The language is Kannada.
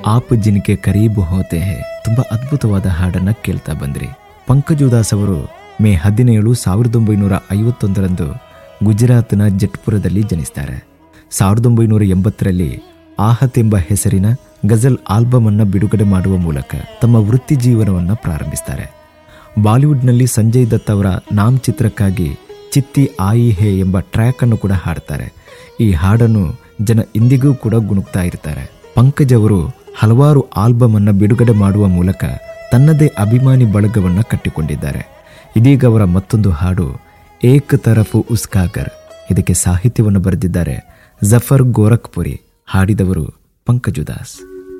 ಆಪ್ ಜಿನ್ಕೆ ಕರೀಬ್ ಹೋತೆ ಹೇ ತುಂಬಾ ಅದ್ಭುತವಾದ ಹಾಡನ್ನ ಕೇಳ್ತಾ ಬಂದ್ರಿ ಪಂಕಜ್ ಉದಾಸ್ ಅವರು ಮೇ ಹದಿನೇಳು ಸಾವಿರದ ಒಂಬೈನೂರ ಐವತ್ತೊಂದರಂದು ಗುಜರಾತ್ನ ಜಟ್ಪುರದಲ್ಲಿ ಜನಿಸ್ತಾರೆ ಸಾವಿರದ ಒಂಬೈನೂರ ಎಂಬತ್ತರಲ್ಲಿ ಆಹತ್ ಎಂಬ ಹೆಸರಿನ ಗಜಲ್ ಆಲ್ಬಮ್ ಅನ್ನ ಬಿಡುಗಡೆ ಮಾಡುವ ಮೂಲಕ ತಮ್ಮ ವೃತ್ತಿ ಜೀವನವನ್ನು ಪ್ರಾರಂಭಿಸ್ತಾರೆ ಬಾಲಿವುಡ್ನಲ್ಲಿ ಸಂಜಯ್ ದತ್ ಅವರ ನಾಮ್ ಚಿತ್ರಕ್ಕಾಗಿ ಚಿತ್ತಿ ಆಯಿ ಹೇ ಎಂಬ ಟ್ರ್ಯಾಕ್ ಅನ್ನು ಕೂಡ ಹಾಡ್ತಾರೆ ಈ ಹಾಡನ್ನು ಜನ ಇಂದಿಗೂ ಕೂಡ ಗುಣುಕ್ತಾ ಇರ್ತಾರೆ ಪಂಕಜ್ ಅವರು ಹಲವಾರು ಆಲ್ಬಮ್ ಅನ್ನ ಬಿಡುಗಡೆ ಮಾಡುವ ಮೂಲಕ ತನ್ನದೇ ಅಭಿಮಾನಿ ಬಳಗವನ್ನ ಕಟ್ಟಿಕೊಂಡಿದ್ದಾರೆ ಇದೀಗ ಅವರ ಮತ್ತೊಂದು ಹಾಡು ಏಕ್ ತರಫು ಉಸ್ಕಾಗರ್ ಇದಕ್ಕೆ ಸಾಹಿತ್ಯವನ್ನು ಬರೆದಿದ್ದಾರೆ ಜಫರ್ ಗೋರಖ್ಪುರಿ ಹಾಡಿದವರು ಪಂಕಜುದಾಸ್